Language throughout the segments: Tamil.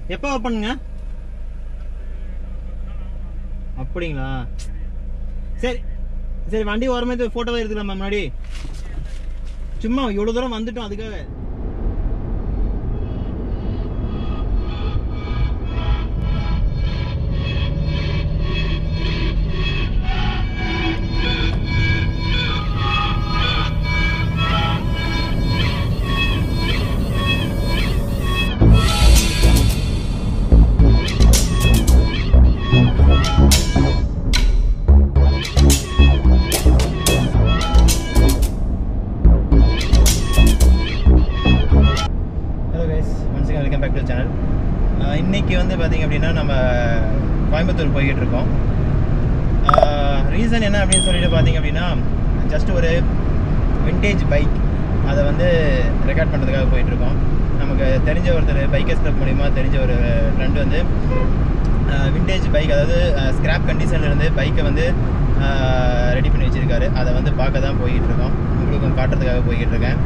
எப்போ ஓப்பனுங்க அப்படிங்களா சரி சரி வண்டி ஓரமே ஃபோட்டோவை எடுத்துக்கலாமா முன்னாடி சும்மா இவ்வளோ தூரம் வந்துட்டோம் அதுக்காக hello guys once welcome back to channel இன்னைக்கு வந்து பார்த்தீங்க அப்படின்னா நம்ம கோயம்புத்தூர் போய்கிட்டு இருக்கோம் ரீசன் என்ன அப்படின்னு சொல்லிட்டு பார்த்தீங்க அப்படின்னா ஜஸ்ட் ஒரு விண்டேஜ் பைக் அதை வந்து ரெக்கார்ட் பண்ணுறதுக்காக போயிட்டுருக்கோம் நமக்கு தெரிஞ்ச ஒருத்தர் பைக்கர்ஸ் கிளப் மூலிமா தெரிஞ்ச ஒரு ஃப்ரெண்டு வந்து விண்டேஜ் பைக் அதாவது ஸ்கிராப் கண்டிஷனில் இருந்து பைக்கை வந்து ரெடி பண்ணி வச்சுருக்காரு அதை வந்து பார்க்க தான் போய்கிட்டு இருக்கோம் உங்களுக்கும் காட்டுறதுக்காக போய்கிட்டு இருக்கேன்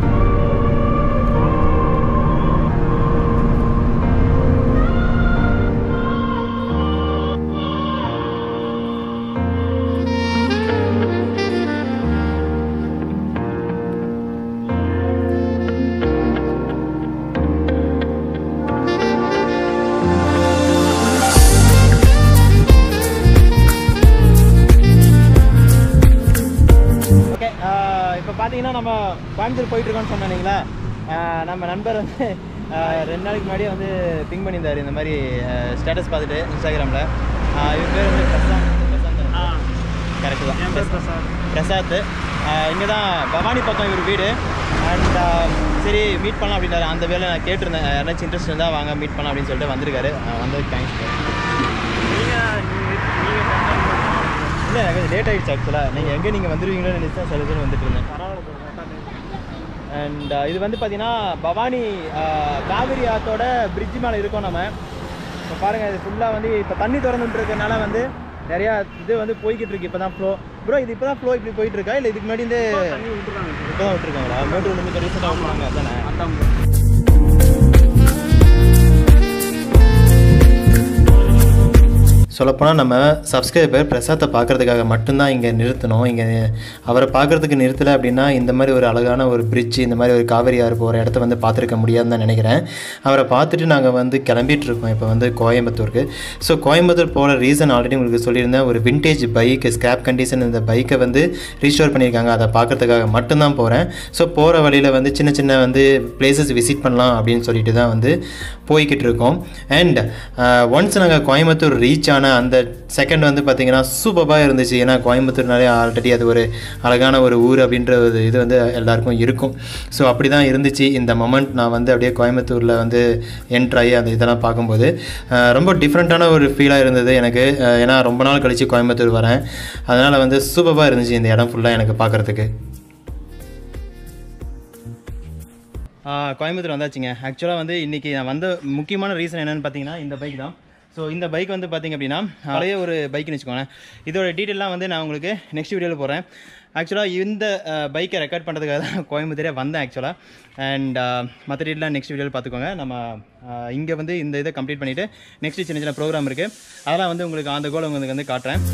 ஓகே இப்போ பார்த்தீங்கன்னா நம்ம கோயம்புத்தூர் போயிட்டு இருக்கோம்னு சொன்னேன் இல்லைங்களா ஆஹ் நம்ம நண்பர் வந்து ஆஹ் ரெண்டு நாளைக்கு முன்னாடியே வந்து பிங் பண்ணியிருந்தார் இந்த மாதிரி ஸ்டேட்டஸ் பார்த்துட்டு இன்ஸ்டாகிராமில் இவர் பேர் வந்து பிரசாந்த் பிரசாந்த் கரெக்டு தான் என் பேர் பிரசாத் பிரசாத் இங்கே தான் பவானி பக்கம் இவர் வீடு அண்ட் சரி மீட் பண்ணலாம் அப்படின்னாரு அந்த வேலை நான் கேட்டிருந்தேன் யாராச்சும் இன்ட்ரெஸ்ட் இருந்தால் வாங்க மீட் பண்ணலாம் அப்படின்னு சொல்லிட்டு வந்திருக்காரு அஹ் வந்ததுக்கு தேங்க்ஸ் நீங்கள் நீங்கள் இல்லை எனக்கு லேட் ஆகிடுச்சு ஆக்சுவலாக நீங்கள் எங்கே நீங்கள் வந்துருவீங்களோன்னு நினச்சி தான் சில பேர் வந்துட்டு இருந்தேன் பரவாயில்ல bro, correct ஆ இருக்கு. அண்ட் இது வந்து பார்த்தீங்கன்னா பவானி அஹ், காவிரி ஆத்தோட பிரிட்ஜ் மேலே இருக்கோம் நம்ம இப்போ பாருங்கள் இது ஃபுல்லாக வந்து இப்போ தண்ணி திறந்துட்டு இருக்கறனால வந்து நிறையா இது வந்து போய்கிட்டு இருக்கு இப்போ தான் ஃப்ளோ ப்ரோ இது இப்போ தான் ஃப்ளோ இப்படி போயிட்டு இருக்கா இல்லை இதுக்கு முன்னாடி இந்த தண்ணி விட்டுறாங்க bro. இப்போ தான் விட்டுருக்காங்களா மேட்டூர் வந்து ரீசெண்டாக விட்டுருக்காங்க அதானே அதான் bro. சொல்லப்போனால் நம்ம சப்ஸ்கிரைபர் பிரசாத்தை பார்க்கறதுக்காக மட்டும்தான் இங்கே நிறுத்தணும் இங்கே அவரை பார்க்கறதுக்கு நிறுத்தலை அப்படின்னா இந்த மாதிரி ஒரு அழகான ஒரு பிரிட்ஜ் இந்த மாதிரி ஒரு காவிரி ஆறு போகிற இடத்த வந்து பார்த்துருக்க முடியாதுன்னு தான் நினைக்கிறேன் அவரை பார்த்துட்டு நாங்கள் வந்து கிளம்பிட்டு இருக்கோம் இப்போ வந்து கோயம்புத்தூருக்கு ஸோ கோயம்புத்தூர் போகிற ரீசன் ஆல்ரெடி உங்களுக்கு சொல்லியிருந்தேன் ஒரு விண்டேஜ் பைக் ஸ்கிராப் கண்டிஷன் இந்த பைக்கை வந்து ரீஸ்டோர் பண்ணியிருக்காங்க அதை பார்க்கறதுக்காக மட்டும்தான் போகிறேன் ஸோ போகிற வழியில் வந்து சின்ன சின்ன வந்து பிளேசஸ் விசிட் பண்ணலாம் அப்படின்னு சொல்லிட்டு தான் வந்து போய்கிட்டு இருக்கோம் அண்ட் ஒன்ஸ் நாங்கள் கோயம்புத்தூர் ரீச் ஆன அந்த செகண்ட் வந்து பார்த்திங்கன்னா சூப்பராக இருந்துச்சு ஏன்னா கோயம்புத்தூர்னாலே ஆல்ரெடி அது ஒரு அழகான ஒரு ஊர் அப்படின்ற ஒரு இது வந்து எல்லாருக்கும் இருக்கும் ஸோ அப்படி தான் இருந்துச்சு இந்த மொமெண்ட் நான் வந்து அப்படியே கோயம்புத்தூரில் வந்து என்ட்ராகி அந்த இதெல்லாம் பார்க்கும்போது அஹ், ரொம்ப டிஃப்ரெண்ட்டான ஒரு ஃபீலாக இருந்தது எனக்கு அஹ், ஏன்னா ரொம்ப நாள் கழித்து கோயம்புத்தூர் வரேன் அதனால் வந்து சூப்பராக இருந்துச்சு இந்த இடம் ஃபுல்லாக எனக்கு பார்க்குறதுக்கு கோயம்புத்தூர் வந்தாச்சுங்க ஆக்சுவலாக வந்து இன்றைக்கி நான் வந்த முக்கியமான ரீசன் என்னென்னு பார்த்தீங்கன்னா இந்த பைக் தான் ஸோ இந்த பைக் வந்து பார்த்தீங்க அப்படின்னா பழைய ஒரு பைக்னு வச்சுக்கோங்களேன் இதோட டீட்டெயிலாம் வந்து நான் உங்களுக்கு நெக்ஸ்ட் வீடியோவில் போடுறேன் ஆக்சுவலாக இந்த பைக்கை ரெக்கார்ட் பண்ணுறதுக்காக தான் கோயம்புத்தூரே வந்தேன் ஆக்சுவலாக அண்ட் மற்ற டீட்டெயிலாம் நெக்ஸ்ட் வீடியோவில் பார்த்துக்கோங்க நம்ம இங்கே வந்து இந்த இதை கம்ப்ளீட் பண்ணிவிட்டு நெக்ஸ்ட் சின்ன சின்ன ப்ரோக்ராம் இருக்குது அதெல்லாம் வந்து உங்களுக்கு அந்த கோல் உங்களுக்கு வந்து காட்டுறேன்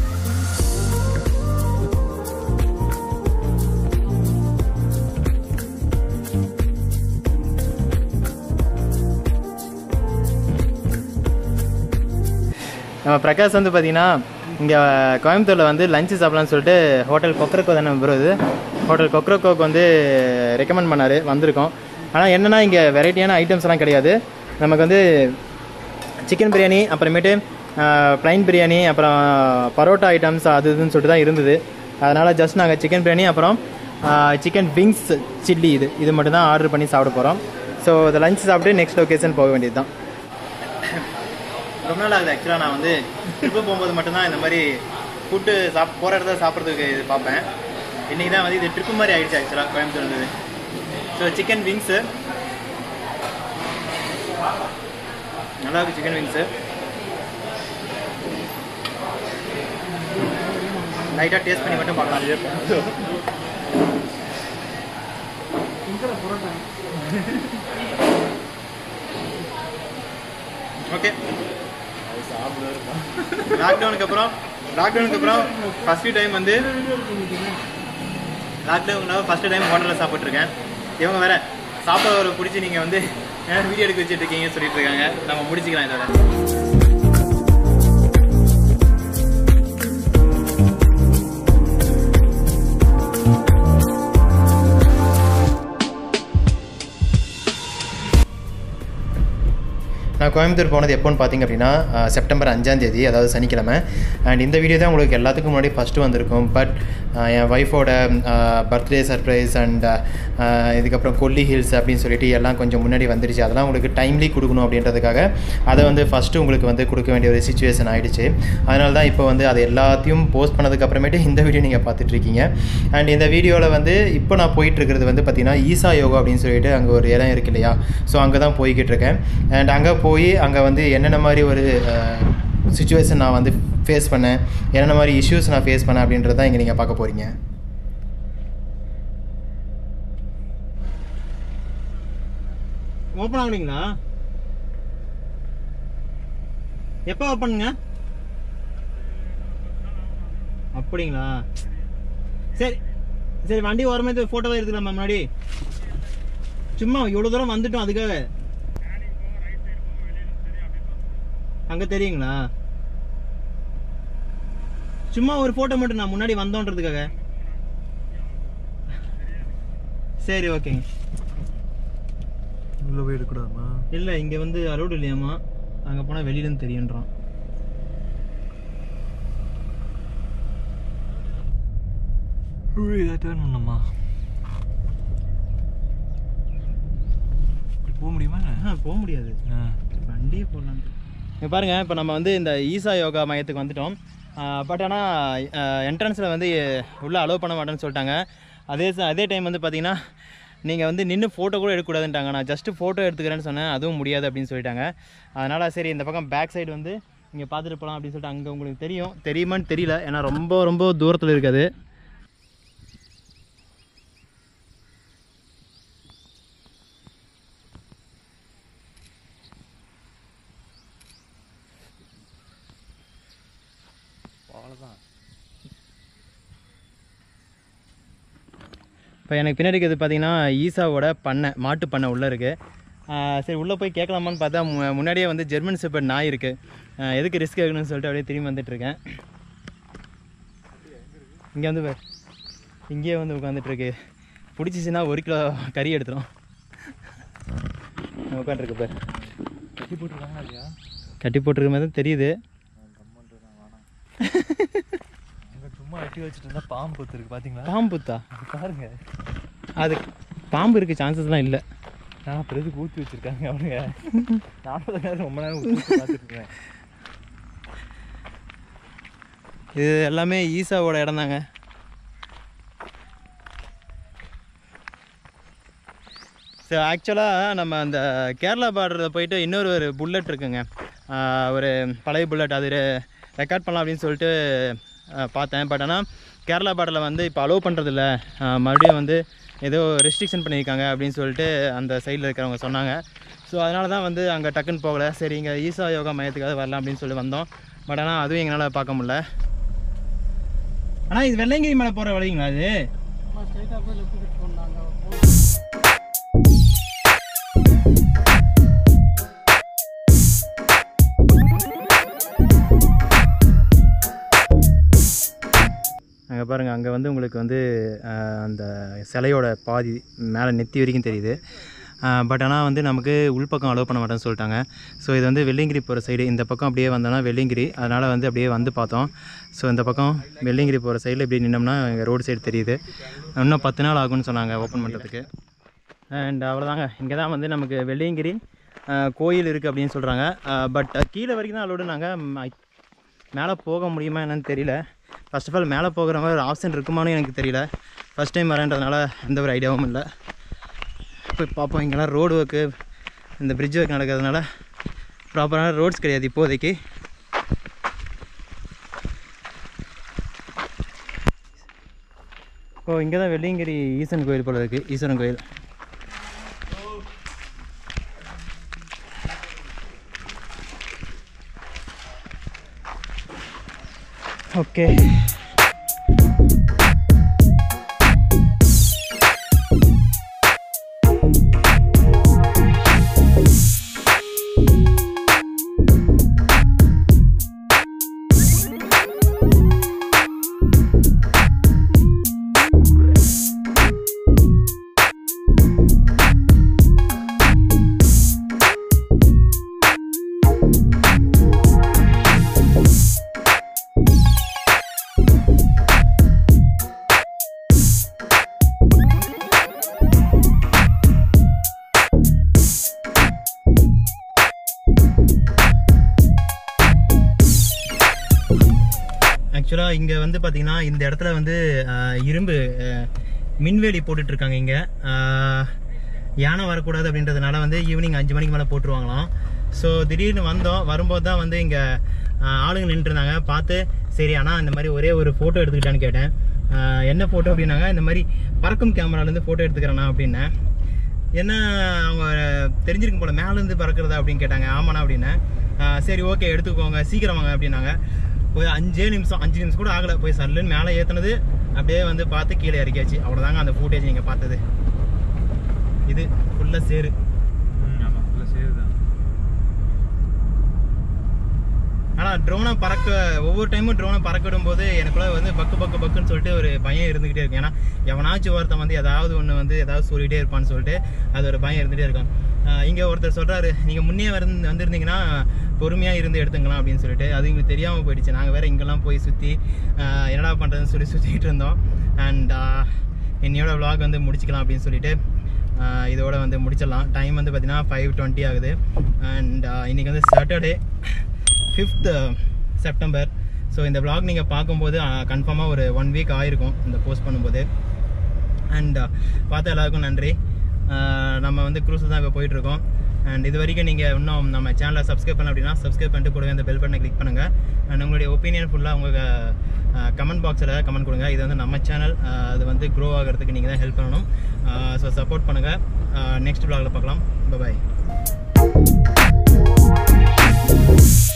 நம்ம பிரகாஷ் வந்து பார்த்தீங்கன்னா இங்கே கோயம்புத்தூரில் வந்து லஞ்சு சாப்பிடலாம்னு சொல்லிட்டு ஹோட்டல் கொக்கரக்கோ தானே ப்ரோ இது ஹோட்டல் கொக்கரக்கோக்கு வந்து ரெக்கமெண்ட் பண்ணார் வந்திருக்கோம் ஆனால் என்னென்னா இங்கே வெரைட்டியான ஐட்டம்ஸ்லாம் கிடையாது நமக்கு வந்து சிக்கன் பிரியாணி அப்புறமேட்டு ப்ளைன் பிரியாணி அப்புறம் பரோட்டா ஐட்டம்ஸ் அது இதுன்னு சொல்லிட்டு தான் இருந்தது அதனால் ஜஸ்ட் நாங்கள் சிக்கன் பிரியாணி அப்புறம் சிக்கன் விங்ஸ் சில்லி இது இது மட்டும் தான் ஆர்டர் பண்ணி சாப்பிட போகிறோம் ஸோ இந்த லஞ்ச் சாப்பிட்டு நெக்ஸ்ட் லொக்கேஷன் போக வேண்டியது தான் ரொம்ப நாள் ஆகுது ஆக்சுவலாக நான் வந்து ட்ரிப்பு போகும்போது மட்டும்தான் இந்த மாதிரி ஃபுட்டு சாப் போகிற இடத்துல சாப்பிட்றதுக்கு இது பார்ப்பேன் இன்றைக்கி தான் வந்து இது ட்ரிப்பு மாதிரி ஆயிடுச்சு ஆக்சுவலாக கோயம்புத்தூர் இருந்தது ஸோ சிக்கன் விங்ஸு நல்லா இருக்கு சிக்கன் விங்ஸு லைட்டாக டேஸ்ட் பண்ணி மட்டும் பார்க்கலாம் ஓகே லாக்டவுனுக்கு அப்புறம் லாக்டவுனுக்கு அப்புறம் ஃபஸ்ட்டு டைம் வந்து லாக்டவுன் ஃபஸ்ட்டு டைம் ஹோட்டலில் சாப்பிட்ருக்கேன் இவங்க வேற சாப்பாடு பிடிச்சி நீங்கள் வந்து வீடியோ எடுக்க வச்சுட்டு இருக்கீங்கன்னு சொல்லிட்டு இருக்காங்க நம்ம முடிச்சுக்கலாம் இதோட நான் கோயம்புத்தூர் போனது எப்போன்னு பார்த்தீங்க அப்படின்னா அஹ், செப்டம்பர் அஞ்சாம் தேதி அதாவது சனிக்கிழமை அண்ட் இந்த வீடியோ தான் உங்களுக்கு எல்லாத்துக்கும் முன்னாடி ஃபஸ்ட்டு வந்திருக்கும் பட் என் ஒய்ஃபோட பர்த்டே சர்ப்ரைஸ் அண்ட் இதுக்கப்புறம் கொல்லி ஹில்ஸ் அப்படின்னு சொல்லிட்டு எல்லாம் கொஞ்சம் முன்னாடி வந்துடுச்சு அதெல்லாம் உங்களுக்கு டைம்லி கொடுக்கணும் அப்படின்றதுக்காக அதை வந்து ஃபஸ்ட்டு உங்களுக்கு வந்து கொடுக்க வேண்டிய ஒரு சுச்சுவேஷன் ஆயிடுச்சு அதனால தான் இப்போ வந்து அது எல்லாத்தையும் போஸ்ட் பண்ணதுக்கு அப்புறமேட்டு இந்த வீடியோ நீங்கள் பார்த்துட்ருக்கீங்க அண்ட் இந்த வீடியோவில் வந்து இப்போ நான் போயிட்டு இருக்கிறது வந்து பார்த்தீங்கன்னா ஈசா யோகா அப்படின்னு சொல்லிட்டு அங்கே ஒரு இடம் இருக்கு இல்லையா ஸோ அங்கே தான் போய்கிட்டு இருக்கேன் அண்ட் அங்கே போய் அங்கே வந்து என்னென்ன மாதிரி ஒரு சுச்சுவேஷன் நான் வந்து ஃபேஸ் பண்ணேன் என்னென்ன மாதிரி இஷ்யூஸ் நான் ஃபேஸ் பண்ணேன் அப்படின்றத தான் இங்கே நீங்கள் பார்க்க போகிறீங்க ஓப்பன் ஆகுறீங்களா எப்போ ஓப்பனுங்க அப்படிங்களா சரி சரி வண்டி ஓரமே ஃபோட்டோவாக எடுத்துக்கலாமா முன்னாடி சும்மா இவ்வளோ தூரம் வந்துட்டோம் அதுக்காக அங்கே தெரியுங்களா சும்மா ஒரு ஃபோட்டோ மட்டும் நான் முன்னாடி வந்தோன்றதுக்காக சரி ஓகேங்க உள்ள போய் எடுக்கூடாதுமா இல்ல இங்க வந்து அலோடு இல்லையாமா அங்க போனா வெளியில இருந்து தெரியுன்றான் இதை டேர்ன் பண்ணணுமா இப்படி போக முடியுமா என்ன? ஆ போக முடியாது ஆ. வண்டியே போடலாம் இங்க பாருங்க இப்போ நம்ம வந்து இந்த ஈசா யோகா மையத்துக்கு வந்துட்டோம் பட் ஆனால் என்ட்ரன்ஸில் வந்து உள்ளே அலோவ் பண்ண மாட்டேன்னு சொல்லிட்டாங்க அதே ச- அதே டைம் வந்து பார்த்தீங்கன்னா நீங்கள் வந்து நின்று ஃபோட்டோ கூட எடுக்கக்கூடாதுன்ட்டாங்க நான் ஜஸ்ட்டு ஃபோட்டோ எடுத்துக்கிறேன்னு சொன்னேன் அதுவும் முடியாது அப்படின்னு சொல்லிட்டாங்க அதனால் சரி இந்த பக்கம் பேக் சைடு வந்து இங்கே பார்த்துட்டு போகலாம் அப்படின்னு சொல்லிட்டு அங்கே உங்களுக்கு தெரியும் தெரியுமான்னு தெரியல ஏன்னா ரொம்ப ரொம்ப தூரத்தில் இருக்குது இப்போ எனக்கு பின்னாடி இருக்கிறது பார்த்தீங்கன்னா ஈசாவோட பண்ணை மாட்டு பண்ணை உள்ளே இருக்குது சரி உள்ளே போய் கேட்கலாமான்னு பார்த்தா மு- முன்னாடியே வந்து ஜெர்மன் செப்பர்ட் நாய் இருக்குது எதுக்கு ரிஸ்க் எடுக்கணும்னு சொல்லிட்டு அப்படியே திரும்பி வந்துட்டுருக்கேன் இங்கே வந்து பாரு இங்கேயே வந்து உட்காந்துட்ருக்கு பிடிச்சிச்சின்னா ஒரு கிலோ கறி எடுத்துரும் உட்காந்துருக்கு பாரு கட்டி போட்டுருக்காங்களா இல்லையா கட்டி போட்டிருக்க மாதிரி தான் தெரியுது அங்கே சும்மா கட்டி வச்சுட்டு இருந்தா பாம்பு கொத்து இருக்கு பார்த்தீங்களா பாம்புத்தா அது பாருங்க அது பாம்பு இருக்க சான்சஸ்லாம் இல்லை நான் அப்புறம் எதுக்கு ஊற்றி வச்சிருக்காங்க அவனுங்க நாற்பது நேரம் ரொம்ப நேரம் ஊற்றி பார்த்துட்டு இருக்கேன் இது எல்லாமே ஈசாவோட இடம் தாங்க ஸோ ஆக்சுவலாக நம்ம அந்த கேரளா பார்டரில் போயிட்டு இன்னொரு ஒரு புல்லட் இருக்குங்க ஆஹ் ஒரு பழைய புல்லட் அது ரெக்கார்ட் பண்ணலாம் அப்படின்னு சொல்லிட்டு ஆஹ் பார்த்தேன் பட் ஆனால் கேரளா பார்டரில் வந்து இப்போ அலோவ் பண்ணுறதில்ல மறுபடியும் வந்து ஏதோ ரெஸ்ட்ரிக்ஷன் பண்ணியிருக்காங்க அப்படின்னு சொல்லிட்டு அந்த சைடில் இருக்கிறவங்க சொன்னாங்க ஸோ அதனால தான் வந்து அங்கே டக்குன்னு போகல சரி இங்கே ஈசா யோகா மையத்துக்காக வரலாம் அப்படின்னு சொல்லி வந்தோம் பட் ஆனால் அதுவும் எங்களால் பார்க்க முடியல ஆனால் இது வெள்ளையங்கிரி மலை போகிற வழிங்களா இது அங்கே பாருங்கள் அங்கே வந்து உங்களுக்கு வந்து ஆஹ், அந்த சிலையோட பாதி மேலே நெத்தி வரைக்கும் தெரியுது பட் ஆனால் வந்து நமக்கு உள்பக்கம் அலோவ் பண்ண மாட்டேன்னு சொல்லிட்டாங்க ஸோ இது வந்து வெள்ளியங்கிரி போகிற சைடு இந்த பக்கம் அப்படியே வந்தோம்னா வெள்ளியங்கிரி அதனால் வந்து அப்படியே வந்து பார்த்தோம் ஸோ இந்த பக்கம் வெள்ளியங்கிரி போகிற சைடில் இப்படி நின்னோம்னா எங்கள் ரோடு சைடு தெரியுது இன்னும் பத்து நாள் ஆகும்னு சொன்னாங்க ஓப்பன் பண்ணுறதுக்கு அண்ட் அவ்வளோதாங்க இங்கே தான் வந்து நமக்கு வெள்ளியங்கிரி ஆஹ், கோயில் இருக்குது அப்படின்னு சொல்கிறாங்க பட் கீழே வரைக்கும் தான் அலோடு நாங்கள் மேலே போக முடியுமா என்னன்னு தெரியல ஃபர்ஸ்ட் ஆஃப் ஆல் மேலே போகிற மாதிரி ஒரு ஆப்ஷன் இருக்குமான்னு எனக்கு தெரியல ஃபஸ்ட் டைம் வரேன்றதுனால எந்த ஒரு ஐடியாவும் இல்லை போய் பார்ப்போம் இங்கெல்லாம் ரோடு ஒர்க்கு இந்த பிரிட்ஜ் ஒர்க் நடக்கிறதுனால ப்ராப்பரான ரோட்ஸ் கிடையாது இப்போதைக்கு ஓ இங்கே தான் வெள்ளியங்கிரி ஈசன் கோயில் போல இருக்குது ஈஸ்வரன் கோயில் ஓகே ஆக்சுவலாக இங்கே வந்து பார்த்தீங்கன்னா இந்த இடத்துல வந்து ஆஹ், இரும்பு ஆஹ், மின்வேலி போட்டுட்டு இருக்காங்க இங்கே யானை வரக்கூடாது அப்படின்றதுனால வந்து ஈவினிங் அஞ்சு மணிக்கு மேலே போட்டுருவாங்களாம் ஸோ திடீர்னு வந்தோம் வரும்போது தான் வந்து இங்கே ஆளுங்க நின்றுருந்தாங்க பார்த்து சரி ஆனால் இந்த மாதிரி ஒரே ஒரு ஃபோட்டோ எடுத்துக்கிட்டான்னு கேட்டேன் ஆஹ், என்ன ஃபோட்டோ அப்படின்னாங்க இந்த மாதிரி பறக்கும் கேமராலேருந்து ஃபோட்டோ எடுத்துக்கிறேண்ணா அப்படின்னேன் என்ன அவங்க தெரிஞ்சிருக்கும் போல மேலேருந்து பறக்கிறதா அப்படின்னு கேட்டாங்க ஆமாண்ணா அப்படின்னேன் ஆஹ் சரி ஓகே எடுத்துக்கோங்க சீக்கிரம் வாங்க அப்படின்னாங்க போய் அஞ்சே நிமிஷம் அஞ்சு நிமிஷம் கூட ஆகலை போய் சல்லுன்னு மேலே ஏற்றுனது அப்படியே வந்து பார்த்து கீழே இறக்கியாச்சு அவ்வளோதாங்க அந்த ஃபூட்டேஜ் நீங்கள் பார்த்தது இது ஃபுல்லாக சேரு ஆமாம் ஃபுல்லாக சேரு தான் ஆனால் ட்ரோனை பறக்க ஒவ்வொரு டைமும் ட்ரோனை பறக்க விடும்போது எனக்குள்ள வந்து பக்கு பக்கு பக்குன்னு சொல்லிட்டு ஒரு பயம் இருந்துகிட்டே இருக்கும் ஏன்னா எவனாச்சும் ஒருத்தன் வந்து ஏதாவது ஒன்று வந்து ஏதாவது சொல்லிகிட்டே இருப்பான்னு சொல்லிட்டு அது ஒரு பயம் இருந்துகிட்டே இருக்கும் இங்கே ஒருத்தர் சொல்கிறாரு நீங்கள் முன்னே வந்து வந்திருந்தீங்கன்னா பொறுமையாக இருந்து எடுத்துக்கலாம் அப்படின்னு சொல்லிட்டு அது எங்களுக்கு தெரியாமல் போயிடுச்சு நாங்கள் வேறு இங்கெல்லாம் போய் சுற்றி என்னடா பண்ணுறதுன்னு சொல்லி சுற்றிட்டு இருந்தோம் அண்ட் என்னையோட vlog வந்து முடிச்சுக்கலாம் அப்படின்னு சொல்லிட்டு ஆஹ் இதோட வந்து முடிச்சிடலாம் டைம் வந்து பார்த்தீங்கன்னா ஃபைவ் டுவெண்ட்டி ஆகுது அண்ட் இன்னைக்கு வந்து சாட்டர்டே ஃபிஃப்த் செப்டம்பர் ஸோ இந்த vlog நீங்கள் பார்க்கும்போது கன்ஃபார்மாக ஒரு ஒன் வீக் ஆயிருக்கும் இந்த போஸ்ட் பண்ணும்போது அண்ட் பார்த்த எல்லாருக்கும் நன்றி ஆஹ் நம்ம வந்து க்ரூஸில் தான் இப்போ போயிட்டுருக்கோம் அண்ட் இது வரைக்கும் நீங்கள் இன்னும் நம்ம சேனலை சப்ஸ்கிரைப் பண்ணல அப்படின்னா சப்ஸ்கிரைப் பண்ணிட்டு கூடவே அந்த பெல் பட்டனை கிளிக் பண்ணுங்கள் அண்ட் உங்களுடைய ஒப்பீனியன் ஃபுல்லாக உங்கள் கமெண்ட் பாக்ஸில் கமெண்ட் கொடுங்க இது வந்து நம்ம சேனல் அது வந்து க்ரோ ஆகிறதுக்கு நீங்கள் தான் ஹெல்ப் பண்ணணும் ஸோ சப்போர்ட் பண்ணுங்கள் நெக்ஸ்ட் vlogல பார்க்கலாம் பாய்